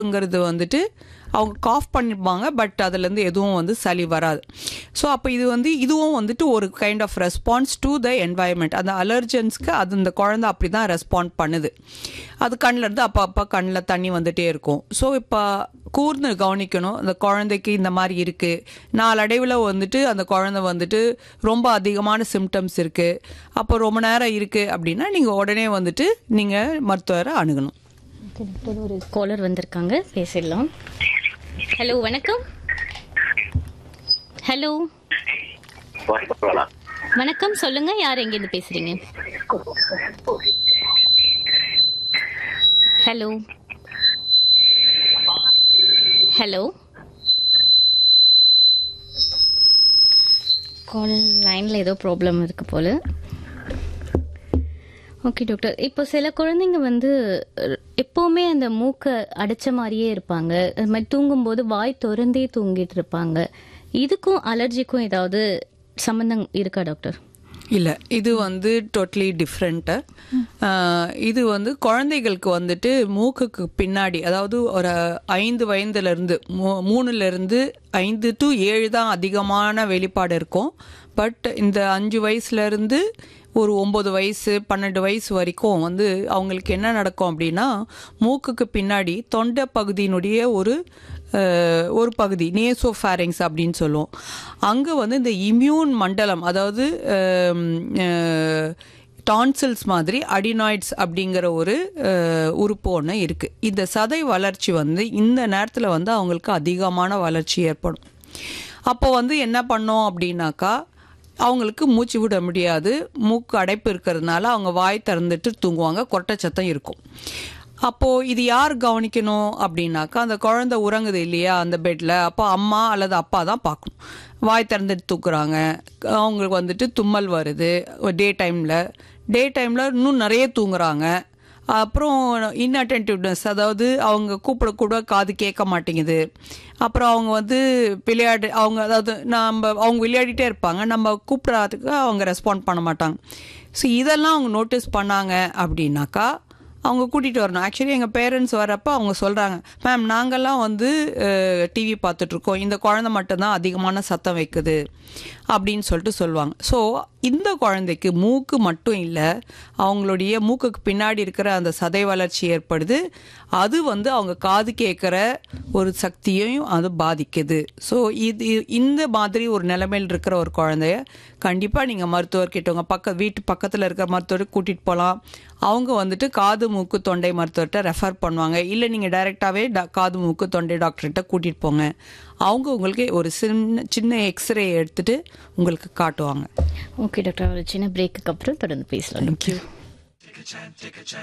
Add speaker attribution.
Speaker 1: ங்கிறது வந்துட்டு அவங்க காஃப் பண்ணிப்பாங்க பட் அதுலேருந்து எதுவும் வந்து சளி வராது ஸோ அப்போ இது வந்து இதுவும் வந்துட்டு ஒரு kind of response to the environment அந்த அலர்ஜன்ஸ்க்கு அது இந்த குழந்தை அப்படி தான் ரெஸ்பாண்ட் பண்ணுது அது கண்ணில் இருந்து அப்போ அப்போ கண்ணில் தண்ணி வந்துட்டே இருக்கும் ஸோ இப்போ கூர்ந்து கவனிக்கணும் அந்த குழந்தைக்கு இந்த மாதிரி இருக்குது நாளடைவில் வந்துட்டு அந்த குழந்தை வந்துட்டு ரொம்ப அதிகமான சிம்டம்ஸ் இருக்குது அப்போ ரொம்ப நேரம் இருக்குது அப்படின்னா நீங்கள் உடனே வந்துட்டு நீங்கள் மருத்துவரை அணுகணும்
Speaker 2: ஓகே டாக்டர் ஒரு காலர் வந்திருக்காங்க பேசிடலாம் ஹலோ வணக்கம் ஹலோ வணக்கம் சொல்லுங்க யார் எங்கேருந்து பேசுறீங்க ஹலோ ஹலோ கால் லைனில் ஏதோ ப்ராப்ளம் இருக்கு போல ஓகே டாக்டர் இப்போ சில குழந்தைங்க வந்து அஹ், எப்பவுமே அந்த மூக்கை அடைச்ச மாதிரியே இருப்பாங்க அது மாதிரி தூங்கும்போது வாய் திறந்தே தூங்கிட்டு இருப்பாங்க இதுக்கும் அலர்ஜிக்கும் ஏதாவது சம்பந்தம் இருக்கா டாக்டர்
Speaker 1: இல்லை இது வந்து டோட்டலி டிஃப்ரெண்ட்டு இது வந்து குழந்தைகளுக்கு வந்துட்டு மூக்குக்கு பின்னாடி அதாவது ஒரு ஐந்து வயதுலேருந்து மூ மூணுலேருந்து ஐந்து டு ஏழு தான் அதிகமான வெளிப்பாடு இருக்கும் பட் இந்த அஞ்சு வயசுலேருந்து ஒரு ஒம்பது வயசு பன்னெண்டு வயசு வரைக்கும் வந்து அவங்களுக்கு என்ன நடக்கும் அப்படின்னா மூக்குக்கு பின்னாடி தொண்டை பகுதியினுடைய ஒரு அஹ், ஒரு பகுதி நேசோஃபேரிங்ஸ் அப்படின்னு சொல்லுவோம் அங்கே வந்து இந்த இம்யூன் மண்டலம் அதாவது டான்சில்ஸ் மாதிரி அடினாய்ட்ஸ் அப்படிங்கிற ஒரு அஹ், உறுப்பு ஒன்று இருக்குது இந்த சதை வளர்ச்சி வந்து இந்த நேரத்தில் வந்து அவங்களுக்கு அதிகமான வளர்ச்சி ஏற்படும் அப்போ வந்து என்ன பண்ணோம் அப்படின்னாக்கா அவங்களுக்கு மூச்சு விட முடியாது மூக்கு அடைப்பு இருக்கிறதுனால அவங்க வாய் திறந்துட்டு தூங்குவாங்க கொட்டை சத்தம் இருக்கும் அப்போது இது யார் கவனிக்கணும் அப்படின்னாக்கா அந்த குழந்தை உறங்குது இல்லையா அந்த பெட்டில் அப்போ அம்மா அல்லது அப்பா தான் பார்க்கணும் வாய் திறந்துட்டு தூக்குறாங்க அவங்களுக்கு வந்துட்டு தும்மல் வருது டே டைமில் டே டைமில் இன்னும் நிறைய தூங்குறாங்க அப்புறம் இன்அட்டென்டிவ்னஸ் அதாவது அவங்க கூப்பிட கூட காது கேட்க மாட்டேங்குது அப்புறம் அவங்க வந்து விளையாடு அவங்க அதாவது நம்ம அவங்க விளையாடிட்டே இருப்பாங்க நம்ம கூப்பிட்றதுக்கு அவங்க ரெஸ்பாண்ட் பண்ண மாட்டாங்க ஸோ இதெல்லாம் அவங்க நோட்டீஸ் பண்ணாங்க அப்படின்னாக்கா அவங்க கூட்டிகிட்டு வரணும் ஆக்சுவலி எங்கள் பேரண்ட்ஸ் வரப்போ அவங்க சொல்கிறாங்க மேம் நாங்கள்லாம் வந்து டிவி பார்த்துட்ருக்கோம் இந்த குழந்தை மட்டும்தான் அதிகமான சத்தம் வைக்குது அப்படின்னு சொல்லிட்டு சொல்லுவாங்க ஸோ இந்த குழந்தைக்கு மூக்கு மட்டும் இல்லை அவங்களுடைய மூக்குக்கு பின்னாடி இருக்கிற அந்த சதை வளர்ச்சி ஏற்படுது அது வந்து அவங்க காது கேட்குற ஒரு சக்தியையும் அது பாதிக்குது ஸோ இது இந்த மாதிரி ஒரு நிலைமையில் இருக்கிற ஒரு குழந்தைய கண்டிப்பாக நீங்கள் மருத்துவர்கிட்ட உங்கள் பக்க வீட்டு பக்கத்தில் இருக்கிற மருத்துவருக்கு கூட்டிகிட்டு போகலாம் அவங்க வந்துட்டு காது மூக்கு தொண்டை மருத்துவர்கிட்ட ரெஃபர் பண்ணுவாங்க இல்லை நீங்கள் டைரெக்டாகவே காது மூக்கு தொண்டை டாக்டர்கிட்ட கூட்டிகிட்டு போங்க அவங்க உங்களுக்கு ஒரு சின்ன சின்ன எக்ஸ்ரே எடுத்துட்டு உங்களுக்கு காட்டுவாங்க
Speaker 2: ஓகே டாக்டர் ஒரு சின்ன பிரேக்குக்கு அப்புறம் தொடர்ந்து பேசலாம்
Speaker 1: தேங்க்யூ